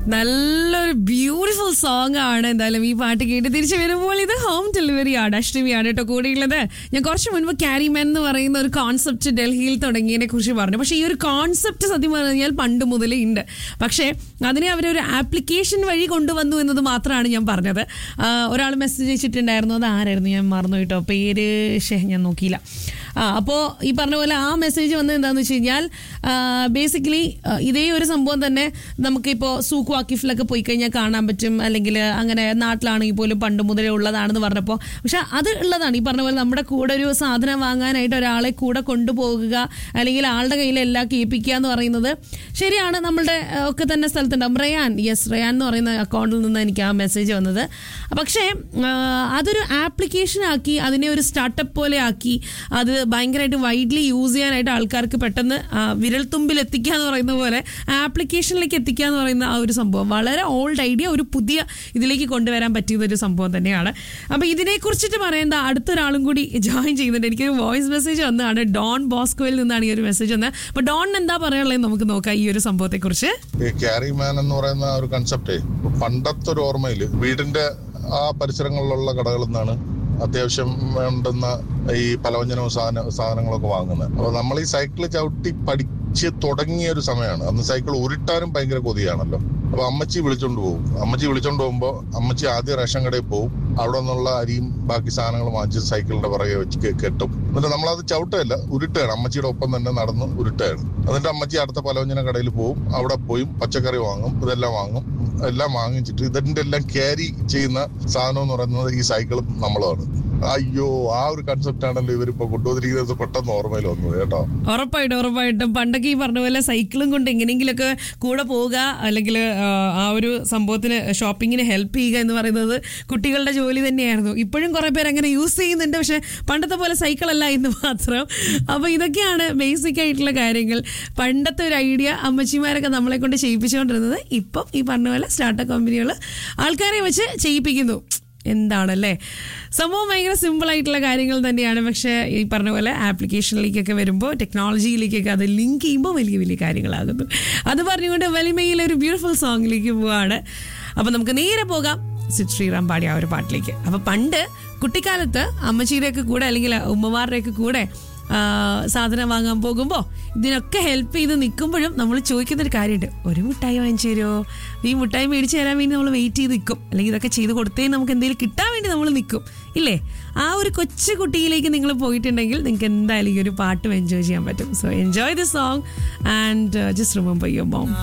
നല്ലൊരു beautiful song ആണ് എന്തായാലും ഈ പാട്ട് കേട്ട് തിരിച്ചു വരുമ്പോൾ ഇത് ഹോം ഡെലിവറി ആണ് അഷ്ടമിയാണ് കേട്ടോ കൂടെയുള്ളത് ഞാൻ കുറച്ച് മുൻപ് ക്യാരിമാൻ എന്ന് പറയുന്ന ഒരു കോൺസെപ്റ്റ് ഡൽഹിയിൽ തുടങ്ങിയതിനെ കുറിച്ച് പറഞ്ഞു പക്ഷേ ഈ ഒരു കോൺസെപ്റ്റ് സത്യം പറഞ്ഞു കഴിഞ്ഞാൽ പണ്ട് മുതലേ ഉണ്ട് പക്ഷേ അതിനെ അവരൊരു ആപ്ലിക്കേഷൻ വഴി കൊണ്ടുവന്നു എന്നത് മാത്രമാണ് ഞാൻ പറഞ്ഞത് ഒരാൾ മെസ്സേജ് അയച്ചിട്ടുണ്ടായിരുന്നു അത് ആരായിരുന്നു ഞാൻ മറന്നു കേട്ടോ പേര് ഷേ ഞാൻ നോക്കിയില്ല ആ അപ്പോൾ ഈ പറഞ്ഞ പോലെ ആ മെസ്സേജ് വന്നത് എന്താണെന്ന് വെച്ച് കഴിഞ്ഞാൽ ബേസിക്കലി ഇതേ ഒരു സംഭവം തന്നെ നമുക്കിപ്പോൾ സൂക്ക് വാക്കിഫിലൊക്കെ പോയി കഴിഞ്ഞാൽ കാണാൻ പറ്റും അല്ലെങ്കിൽ അങ്ങനെ നാട്ടിലാണെങ്കിൽ പോലും പണ്ട് മുതലേ ഉള്ളതാണെന്ന് പറഞ്ഞപ്പോൾ പക്ഷെ അത് ഉള്ളതാണ് ഈ പറഞ്ഞ പോലെ നമ്മുടെ കൂടെ ഒരു സാധനം വാങ്ങാനായിട്ട് ഒരാളെ കൂടെ കൊണ്ടുപോകുക അല്ലെങ്കിൽ ആളുടെ കയ്യിൽ എല്ലാം കേൾപ്പിക്കുക എന്ന് പറയുന്നത് ശരിയാണ് നമ്മളുടെ ആ, ഒക്കെ തന്നെ സ്ഥലത്തുണ്ടാവും റയാൻ യെസ് റയാൻ എന്ന് പറയുന്ന അക്കൗണ്ടിൽ നിന്ന് എനിക്ക് ആ മെസ്സേജ് വന്നത് പക്ഷേ ആ, അതൊരു ആപ്ലിക്കേഷൻ ആക്കി അതിനെ ഒരു സ്റ്റാർട്ടപ്പ് പോലെ ആക്കി അത് ഭയങ്കരമായിട്ട് വൈഡ്ലി യൂസ് ചെയ്യാനായിട്ട് ആൾക്കാർക്ക് പെട്ടെന്ന് ആ, വിരൽത്തുമ്പിൽ എത്തിക്കുക എന്ന് പറയുന്ന പോലെ ആപ്ലിക്കേഷനിലേക്ക് എത്തിക്കുക എന്ന് പറയുന്ന ആ ഒരു സംഭവം വളരെ ഓൾഡ് ഐഡിയ ഒരു പുതിയ ഇതിലേക്ക് കൊണ്ടുവരാൻ പറ്റിയ ഒരു സംഭവം തന്നെയാണ് അപ്പോൾ ഇതിനെക്കുറിച്ചിട്ട് പറയേണ്ട അടുത്തൊരാളും കൂടി ജോയിൻ ചെയ്യുന്നുണ്ട് എനിക്കൊരു വോയിസ് മെസ്സേജ് വന്നതാണ് ഡോൺ ബോസ്കോയിൽ നിന്നാണ് ഈ ഒരു മെസ്സേജ് വന്നത് അപ്പോൾ ഡോൺ എന്താ പറയാനുള്ളത് നമുക്ക് നോക്കാം ഈ ഒരു സംഭവത്തെക്കുറിച്ച് ഈ ക്യാരി മാൻ എന്ന് പറയുന്ന ആ ഒരു കൺസെപ്റ്റേ പണ്ടത്തെ ഒരു ഓർമ്മയില് വീടിന്റെ ആ പരിസരങ്ങളിലുള്ള കടകളിൽ നിന്നാണ് അത്യാവശ്യം വേണ്ടുന്ന ഈ പലവ്യഞ്ജനവും സാധന സാധനങ്ങളൊക്കെ വാങ്ങുന്നത് അപ്പൊ നമ്മൾ ഈ സൈക്കിൾ ചവിട്ടി പഠിച്ച് തുടങ്ങിയ ഒരു സമയമാണ് അന്ന് സൈക്കിൾ ഉരുട്ടാനും ഭയങ്കര കൊതിയാണല്ലോ അപ്പൊ അമ്മച്ചി വിളിച്ചോണ്ട് പോകും അമ്മച്ചി വിളിച്ചോണ്ട് പോകുമ്പോ അമ്മച്ചി ആദ്യം റേഷൻ കടയിൽ പോകും അവിടെ നിന്നുള്ള അരിയും ബാക്കി സാധനങ്ങൾ വാങ്ങിച്ച് സൈക്കിളിന്റെ പുറകെ വെച്ച് കെ- കെട്ടും എന്നിട്ട് നമ്മളത് ചവിട്ടുകയല്ല ഉരുട്ടുകയാണ് അമ്മച്ചിയുടെ ഒപ്പം തന്നെ നടന്ന് ഉരുട്ടുകയാണ് എന്നിട്ട് അമ്മച്ചി അടുത്ത പലവ്യഞ്ജന കടയിൽ പോകും അവിടെ പോയും പച്ചക്കറി വാങ്ങും ഇതെല്ലാം വാങ്ങും എല്ലാം വാങ്ങിച്ചിട്ട് ഇതിന്റെ എല്ലാം ക്യാരി ചെയ്യുന്ന സാധനം എന്ന് പറയുന്നത് ഈ സൈക്കിളും നമ്മളുമാണ് അയ്യോ ആ ഒരു കൺസെപ്റ്റ് ആണല്ലോ ഇവരിപ്പോ കൊണ്ടുവന്നിരിക്കുന്നത് പെട്ടെന്ന് ഓർമ്മയിൽ വന്നത് കേട്ടോ ഉറപ്പായിട്ടും ഉറപ്പായിട്ടും പണ്ടൊക്കെ ഈ പറഞ്ഞ പോലെ സൈക്കിളും കൊണ്ട് എങ്ങനെയെങ്കിലുമൊക്കെ കൂടെ പോവുക അല്ലെങ്കിൽ ആ, ആ ഒരു സംഭവത്തിന് ഷോപ്പിങ്ങിന് ഹെൽപ്പ് ചെയ്യുക എന്ന് പറയുന്നത് കുട്ടികളുടെ ജോലി തന്നെയായിരുന്നു ഇപ്പോഴും കുറെ പേര് അങ്ങനെ യൂസ് ചെയ്യുന്നുണ്ട് പക്ഷെ പണ്ടത്തെ പോലെ സൈക്കിളല്ല എന്ന് മാത്രം അപ്പോൾ ഇതൊക്കെയാണ് ബേസിക് ആയിട്ടുള്ള കാര്യങ്ങൾ പണ്ടത്തെ ഒരു ഐഡിയ അമ്മച്ചിമാരൊക്കെ നമ്മളെ കൊണ്ട് ചെയ്യിപ്പിച്ചുകൊണ്ടിരുന്നത് ഇപ്പം ഈ പറഞ്ഞ പോലെ സ്റ്റാർട്ടപ്പ് കമ്പനികൾ ആൾക്കാരെ വെച്ച് ചെയ്യിപ്പിക്കുന്നു എന്താണല്ലേ സംഭവം ഭയങ്കര സിമ്പിൾ ആയിട്ടുള്ള കാര്യങ്ങൾ തന്നെയാണ് പക്ഷേ ഈ പറഞ്ഞ പോലെ ആപ്ലിക്കേഷനിലേക്കൊക്കെ വരുമ്പോൾ ടെക്നോളജിയിലേക്കൊക്കെ അത് ലിങ്ക് ചെയ്യുമ്പോൾ വലിയ വലിയ കാര്യങ്ങളാകുന്നു അത് പറഞ്ഞുകൊണ്ട് വലിമയിലെ ഒരു ബ്യൂട്ടിഫുൾ സോങ്ങിലേക്ക് പോവാണ് അപ്പം നമുക്ക് നേരെ പോകാം സിദ് ശ്രീറാം പാടിയ ആ ഒരു പാട്ടിലേക്ക് അപ്പം പണ്ട് കുട്ടിക്കാലത്ത് അമ്മച്ചിയുടെയൊക്കെ കൂടെ അല്ലെങ്കിൽ ഉമ്മമാരുടെയൊക്കെ കൂടെ ആ, സാധനം വാങ്ങാൻ പോകുമ്പോൾ ഇതിനൊക്കെ ഹെൽപ്പ് ചെയ്ത് നിൽക്കുമ്പോഴും നമ്മൾ ചോദിക്കുന്നൊരു കാര്യമുണ്ട് ഒരു മിഠായി വാങ്ങിച്ചു തരുമോ ഈ മിഠായി മേടിച്ച് തരാൻ വേണ്ടി നമ്മൾ വെയിറ്റ് ചെയ്ത് നിൽക്കും അല്ലെങ്കിൽ ഇതൊക്കെ ചെയ്ത് കൊടുത്തേ നമുക്ക് എന്തെങ്കിലും കിട്ടാൻ വേണ്ടി നമ്മൾ നിൽക്കും ഇല്ലേ ആ ഒരു കൊച്ചു കുട്ടിയിലേക്ക് നിങ്ങൾ പോയിട്ടുണ്ടെങ്കിൽ നിങ്ങൾക്ക് എന്തായാലും ഈ ഒരു പാട്ടും എൻജോയ് ചെയ്യാൻ പറ്റും so enjoy the song and just remember your mom